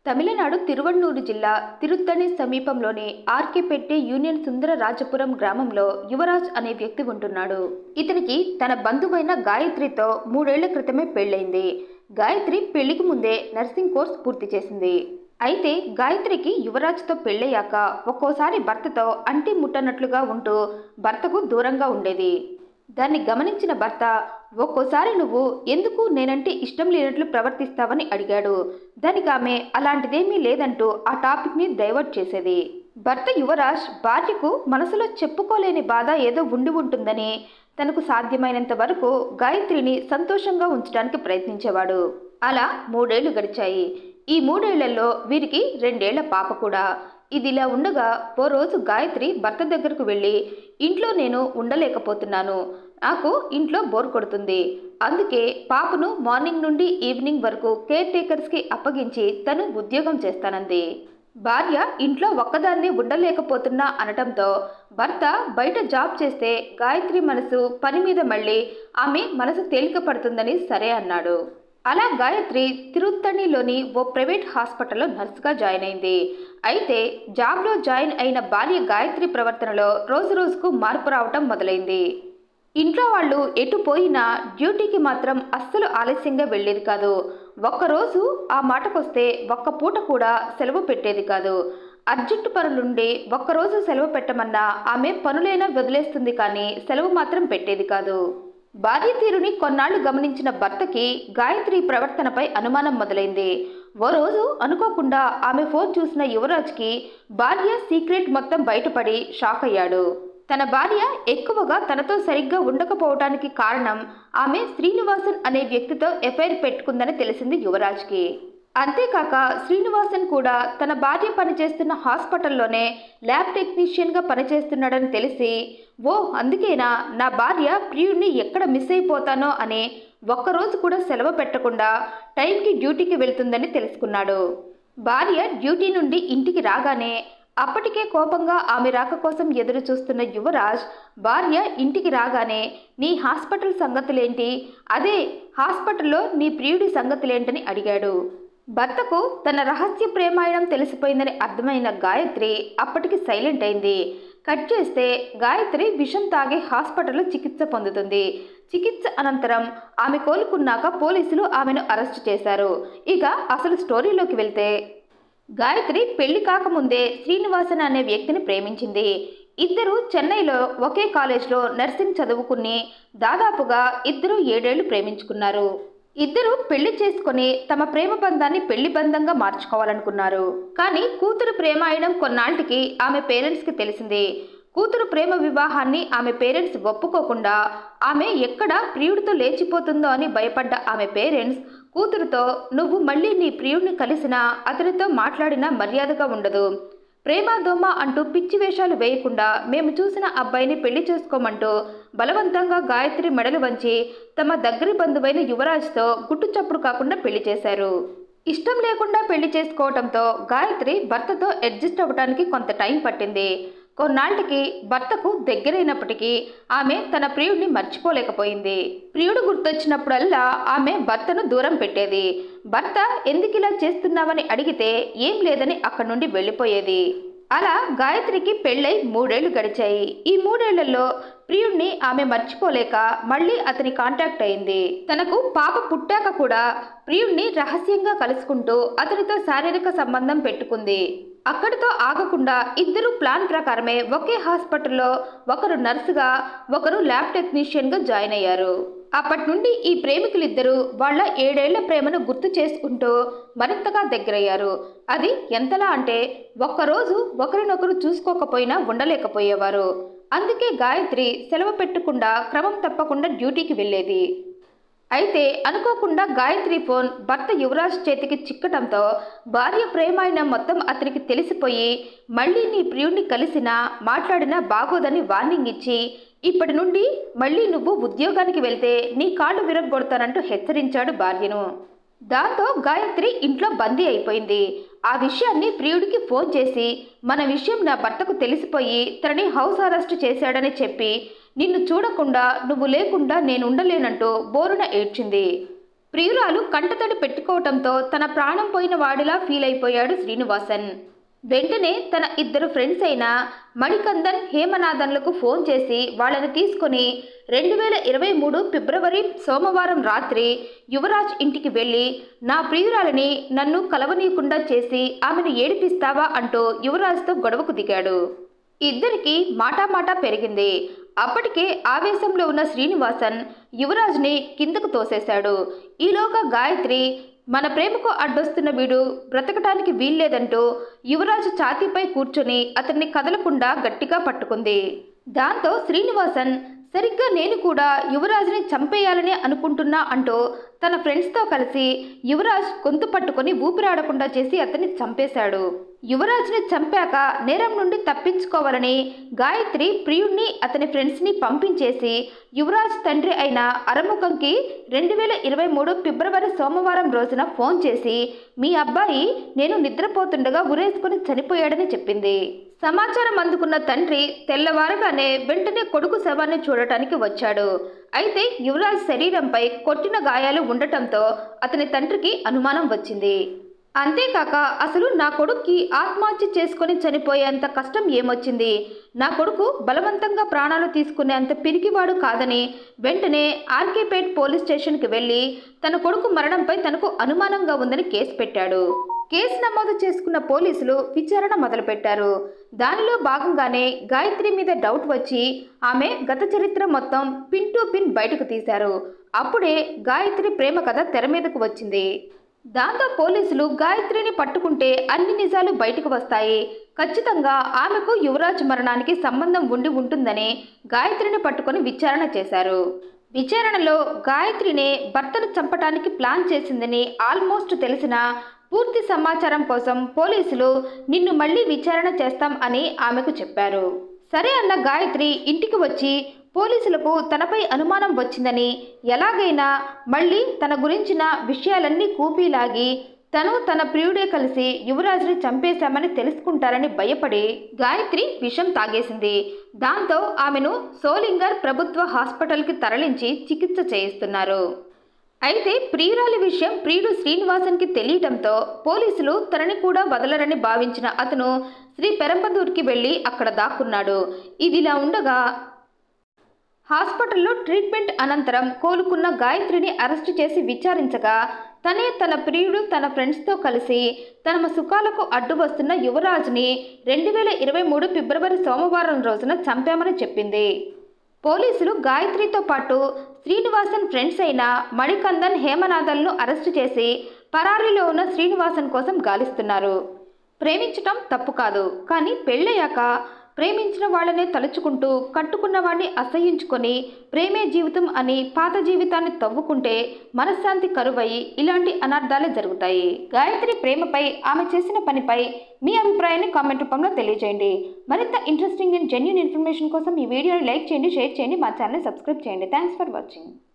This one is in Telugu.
తమిళనాడు తిరువಣ್ಣూరు జిల్లా తిరుత్తణి సమీపంలోని ఆర్కేపెట్టె యూనియన్ సుందర రాజపురం గ్రామంలో యువరాజ్ అనే వ్యక్తి ఉంటున్నాడు ఇతనికి తన బంధువైన గాయత్రితో మూడేళ్ల క్రితమే పెళ్ళైంది గాయత్రి పెళ్లికి ముందే నర్సింగ్ కోర్స్ పూర్తి చేసింది అయితే గాయత్రికి యువరాజ్తో పెళ్ళయ్యాక ఒక్కోసారి భర్తతో అంటి ముట్టనట్లుగా ఉంటూ భర్తకు దూరంగా ఉండేది దాన్ని గమనించిన భర్త ఒక్కోసారి నువ్వు ఎందుకు నేనంటే ఇష్టం లేనట్లు ప్రవర్తిస్తావని అడిగాడు దానికి ఆమె అలాంటిదేమీ లేదంటూ ఆ టాపిక్ని డైవర్ట్ చేసేది భర్త యువరాజ్ భార్యకు మనసులో చెప్పుకోలేని బాధ ఏదో ఉండి ఉంటుందని తనకు సాధ్యమైనంత వరకు గాయత్రిని సంతోషంగా ఉంచడానికి ప్రయత్నించేవాడు అలా మూడేళ్లు గడిచాయి ఈ మూడేళ్లలో వీరికి రెండేళ్ల పాప కూడా ఇదిలా ఉండగా ఓ రోజు గాయత్రి భర్త దగ్గరకు వెళ్ళి ఇంట్లో నేను ఉండలేకపోతున్నాను నాకు ఇంట్లో బోర్ కొడుతుంది అందుకే పాపను మార్నింగ్ నుండి ఈవినింగ్ వరకు కేర్ టేకర్స్కి అప్పగించి తను ఉద్యోగం చేస్తానంది భార్య ఇంట్లో ఒక్కదాన్ని ఉండలేకపోతున్నా అనటంతో భర్త బయట జాబ్ చేస్తే గాయత్రి మనసు పని మీద మళ్ళీ ఆమె మనసు తేలిక పడుతుందని సరే అన్నాడు అలా గాయత్రి తిరుత్తణిలోని ఓ ప్రైవేట్ హాస్పిటల్లో నర్సుగా జాయిన్ అయింది అయితే జాబ్లో జాయిన్ అయిన భార్య గాయత్రి ప్రవర్తనలో రోజు రోజుకు మార్పు రావటం మొదలైంది ఇంట్లో వాళ్ళు ఎటు పోయినా డ్యూటీకి మాత్రం అస్సలు ఆలస్యంగా వెళ్ళేది కాదు ఒక్కరోజు ఆ మాటకొస్తే ఒక్క పూట కూడా సెలవు పెట్టేది కాదు అర్జెంటు పనులుండి ఒక్కరోజు సెలవు పెట్టమన్నా ఆమె పనులైనా వదిలేస్తుంది కానీ సెలవు మాత్రం పెట్టేది కాదు భార్య తీరుని కొన్నాళ్లు గమనించిన భర్తకి గాయత్రి ప్రవర్తనపై అనుమానం మొదలైంది ఓ రోజు అనుకోకుండా ఆమె ఫోన్ చూసిన యువరాజ్కి భార్య సీక్రెట్ మొత్తం బయటపడి షాక్ అయ్యాడు తన భార్య ఎక్కువగా తనతో సరిగ్గా ఉండకపోవటానికి కారణం ఆమె శ్రీనివాసన్ అనే వ్యక్తితో ఎఫ్ఐఆర్ పెట్టుకుందని తెలిసింది యువరాజ్కి అంతేకాక శ్రీనివాసన్ కూడా తన భార్య పనిచేస్తున్న హాస్పిటల్లోనే ల్యాబ్ టెక్నీషియన్గా పనిచేస్తున్నాడని తెలిసి ఓ అందుకేనా నా భార్య ప్రియుడిని ఎక్కడ మిస్ అయిపోతానో అని ఒక్కరోజు కూడా సెలవు పెట్టకుండా టైంకి డ్యూటీకి వెళ్తుందని తెలుసుకున్నాడు భార్య డ్యూటీ నుండి ఇంటికి రాగానే అప్పటికే కోపంగా ఆమె రాక కోసం ఎదురు చూస్తున్న యువరాజ్ భార్య ఇంటికి రాగానే నీ హాస్పిటల్ సంగతులేంటి అదే హాస్పిటల్లో నీ ప్రియుడి సంగతులేంటని అడిగాడు భర్తకు తన రహస్య ప్రేమాయణం తెలిసిపోయిందని అర్థమైన గాయత్రి అప్పటికి సైలెంట్ అయింది కట్ చేస్తే గాయత్రి విషం తాగి హాస్పిటల్లో చికిత్స పొందుతుంది చికిత్స అనంతరం ఆమె కోలుకున్నాక పోలీసులు ఆమెను అరెస్ట్ చేశారు ఇక అసలు స్టోరీలోకి వెళ్తే గాయత్రి పెళ్లి కాకముందే శ్రీనివాసన్ అనే వ్యక్తిని ప్రేమించింది ఇద్దరు చెన్నైలో ఒకే కాలేజ్లో నర్సింగ్ చదువుకుని దాదాపుగా ఇద్దరు ఏడేళ్లు ప్రేమించుకున్నారు ఇద్దరు పెళ్లి చేసుకుని తమ ప్రేమ బంధాన్ని పెళ్లి బంధంగా మార్చుకోవాలనుకున్నారు కానీ కూతురు ప్రేమాయణం కొన్నాళ్ళకి ఆమె పేరెంట్స్కి తెలిసింది కూతురు ప్రేమ వివాహాన్ని ఆమె పేరెంట్స్ ఒప్పుకోకుండా ఆమె ఎక్కడ ప్రియుడితో లేచిపోతుందో అని భయపడ్డ ఆమె పేరెంట్స్ కూతురుతో నువ్వు మళ్ళీ నీ ప్రియుడిని కలిసినా అతనితో మాట్లాడినా మర్యాదగా ఉండదు ప్రేమ దోమ అంటూ పిచ్చి వేషాలు వేయకుండా మేము చూసిన అబ్బాయిని పెళ్లి చేసుకోమంటూ బలవంతంగా గాయత్రి మెడలు వంచి తమ దగ్గరి బంధువైన యువరాజ్తో గుట్టు చప్పుడు కాకుండా పెళ్లి చేశారు ఇష్టం లేకుండా పెళ్లి చేసుకోవడంతో గాయత్రి భర్తతో అడ్జస్ట్ అవ్వడానికి కొంత టైం పట్టింది కొన్నాళ్ళకి భర్తకు దగ్గరైనప్పటికీ ఆమె తన ప్రియుడిని మర్చిపోలేకపోయింది ప్రియుడు గుర్తొచ్చినప్పుడల్లా ఆమె భర్తను దూరం పెట్టేది భర్త ఎందుకు ఇలా చేస్తున్నావని అడిగితే ఏం లేదని అక్కడి నుండి వెళ్ళిపోయేది అలా గాయత్రికి పెళ్ళై మూడేళ్లు గడిచాయి ఈ మూడేళ్లలో ప్రియుణ్ణి ఆమె మర్చిపోలేక మళ్ళీ అతని కాంటాక్ట్ అయింది తనకు పాప పుట్టాక కూడా ప్రియుణ్ణి రహస్యంగా కలుసుకుంటూ అతనితో శారీరక సంబంధం పెట్టుకుంది అక్కడితో ఆగకుండా ఇద్దరు ప్లాన్ ప్రకారమే ఒకే హాస్పిటల్లో ఒకరు నర్సుగా ఒకరు ల్యాబ్ టెక్నీషియన్గా జాయిన్ అయ్యారు అప్పటి నుండి ఈ ప్రేమికులిద్దరూ వాళ్ళ ఏడేళ్ల ప్రేమను గుర్తు చేసుకుంటూ మరింతగా దగ్గరయ్యారు అది ఎంతలా అంటే ఒక్కరోజు ఒకరినొకరు చూసుకోకపోయినా ఉండలేకపోయేవారు అందుకే గాయత్రి సెలవు పెట్టకుండా క్రమం తప్పకుండా డ్యూటీకి వెళ్ళేది అయితే అనుకోకుండా గాయత్రి ఫోన్ భర్త యువరాజ్ చేతికి చిక్కటంతో భార్య ప్రేమాయణం మొత్తం అతనికి తెలిసిపోయి మళ్ళీ నీ ప్రియుడిని కలిసినా మాట్లాడినా బాగోదని వార్నింగ్ ఇచ్చి ఇప్పటి నుండి మళ్ళీ నువ్వు ఉద్యోగానికి వెళ్తే నీ కాళ్ళు విరగొడతానంటూ హెచ్చరించాడు భార్యను దాంతో గాయత్రి ఇంట్లో బందీ అయిపోయింది ఆ విషయాన్ని ప్రియుడికి ఫోన్ చేసి మన విషయం నా భర్తకు తెలిసిపోయి తనని హౌస్ అరెస్ట్ చేశాడని చెప్పి నిన్ను చూడకుండా నువ్వు లేకుండా నేను ఉండలేనంటూ బోరున ఏడ్చింది ప్రియురాలు కంటతడి పెట్టుకోవటంతో తన ప్రాణం పోయిన వాడిలా ఫీల్ అయిపోయాడు శ్రీనివాసన్ వెంటనే తన ఇద్దరు ఫ్రెండ్స్ అయిన మణికందన్ హేమనాథన్లకు ఫోన్ చేసి వాళ్ళని తీసుకొని రెండు వేల ఇరవై మూడు ఫిబ్రవరి సోమవారం రాత్రి యువరాజ్ ఇంటికి వెళ్ళి నా ప్రియురాలిని నన్ను కలవనీయకుండా చేసి ఆమెను ఏడిపిస్తావా అంటూ యువరాజ్తో గొడవకు దిగాడు ఇద్దరికి మాటామాటా పెరిగింది అప్పటికే ఆవేశంలో ఉన్న శ్రీనివాసన్ యువరాజ్ని కిందకు తోసేశాడు ఈలోగా గాయత్రి మన ప్రేమకు అడ్డొస్తున్న వీడు బ్రతకటానికి వీల్లేదంటూ యువరాజు ఛాతీపై కూర్చొని అతన్ని కదలకుండా గట్టిగా పట్టుకుంది దాంతో శ్రీనివాసన్ సరిగ్గా నేను కూడా యువరాజుని చంపేయాలని అనుకుంటున్నా అంటూ తన ఫ్రెండ్స్తో కలిసి యువరాజ్ గొంతు పట్టుకొని ఊపిరాడకుండా చేసి అతన్ని చంపేశాడు యువరాజ్ని చంపాక నేరం నుండి తప్పించుకోవాలని గాయత్రి ప్రియుణ్ణి అతని ఫ్రెండ్స్ని పంపించేసి యువరాజ్ తండ్రి అయిన అరముఖంకి రెండు వేల ఇరవై మూడు ఫిబ్రవరి సోమవారం రోజున ఫోన్ చేసి మీ అబ్బాయి నేను నిద్రపోతుండగా ఉరేసుకొని చనిపోయాడని చెప్పింది సమాచారం అందుకున్న తండ్రి తెల్లవారగానే వెంటనే కొడుకు శవాన్ని చూడటానికి వచ్చాడు అయితే యువరాజ్ శరీరంపై కొట్టిన గాయాలు ఉండటంతో అతని తండ్రికి అనుమానం వచ్చింది అంతేకాక అసలు నా కొడుక్కి ఆత్మహత్య చేసుకొని చనిపోయేంత కష్టం ఏమొచ్చింది నా కొడుకు బలవంతంగా ప్రాణాలు తీసుకునేంత పిరికివాడు కాదని వెంటనే ఆర్కేపేట్ పోలీస్ స్టేషన్కి వెళ్ళి తన కొడుకు మరణంపై తనకు అనుమానంగా ఉందని కేసు పెట్టాడు కేసు నమోదు చేసుకున్న పోలీసులు విచారణ మొదలుపెట్టారు దానిలో భాగంగానే గాయత్రి మీద డౌట్ వచ్చి ఆమె గత చరిత్ర మొత్తం పిన్ టు పిన్ బయటకు తీశారు అప్పుడే గాయత్రి ప్రేమ కథ తెర మీదకు వచ్చింది దాంతో పోలీసులు గాయత్రిని పట్టుకుంటే అన్ని నిజాలు బయటకు వస్తాయి ఖచ్చితంగా ఆమెకు యువరాజ్ మరణానికి సంబంధం ఉండి ఉంటుందని గాయత్రిని పట్టుకొని విచారణ చేశారు విచారణలో గాయత్రినే భర్తను చంపటానికి ప్లాన్ చేసిందని ఆల్మోస్ట్ తెలిసిన పూర్తి సమాచారం కోసం పోలీసులు నిన్ను మళ్ళీ విచారణ చేస్తాం అని ఆమెకు చెప్పారు సరే అన్న గాయత్రి ఇంటికి వచ్చి పోలీసులకు తనపై అనుమానం వచ్చిందని ఎలాగైనా మళ్ళీ తన గురించిన విషయాలన్నీ కూపీలాగి తను తన ప్రియుడే కలిసి యువరాజుని చంపేశామని తెలుసుకుంటారని భయపడి గాయత్రి విషం తాగేసింది దాంతో ఆమెను సోలింగర్ ప్రభుత్వ హాస్పిటల్కి తరలించి చికిత్స చేయిస్తున్నారు అయితే ప్రియురాలి విషయం ప్రియుడు శ్రీనివాసన్కి తెలియటంతో పోలీసులు తనని కూడా వదలరని భావించిన అతను శ్రీ పెరంబదూర్కి వెళ్ళి అక్కడ దాక్కున్నాడు ఇదిలా ఉండగా హాస్పిటల్లో ట్రీట్మెంట్ అనంతరం కోలుకున్న గాయత్రిని అరెస్టు చేసి విచారించగా తనే తన ప్రియుడు తన ఫ్రెండ్స్తో కలిసి తమ సుఖాలకు అడ్డు వస్తున్న యువరాజుని రెండు వేల ఇరవై మూడు ఫిబ్రవరి సోమవారం రోజున చంపామని చెప్పింది పోలీసులు గాయత్రితో పాటు శ్రీనివాసన్ ఫ్రెండ్స్ అయిన మణికందన్ హేమనాథన్ను అరెస్టు చేసి పరారీలో ఉన్న శ్రీనివాసన్ కోసం గాలిస్తున్నారు ప్రేమించటం తప్పు కాదు కానీ పెళ్ళయ్యాక ప్రేమించిన వాళ్ళనే తలుచుకుంటూ కట్టుకున్న వాడిని అసహించుకొని ప్రేమే జీవితం అని పాత జీవితాన్ని తవ్వుకుంటే మనశ్శాంతి కరువయి ఇలాంటి అనర్థాలే జరుగుతాయి గాయత్రి ప్రేమపై ఆమె చేసిన పనిపై మీ అభిప్రాయాన్ని కామెంట్ రూపంలో తెలియజేయండి మరింత ఇంట్రెస్టింగ్ అండ్ జెన్యున్ ఇన్ఫర్మేషన్ కోసం ఈ వీడియోని లైక్ చేయండి షేర్ చేయండి మా ఛానల్ని సబ్స్క్రైబ్ చేయండి థ్యాంక్స్ ఫర్ వాచింగ్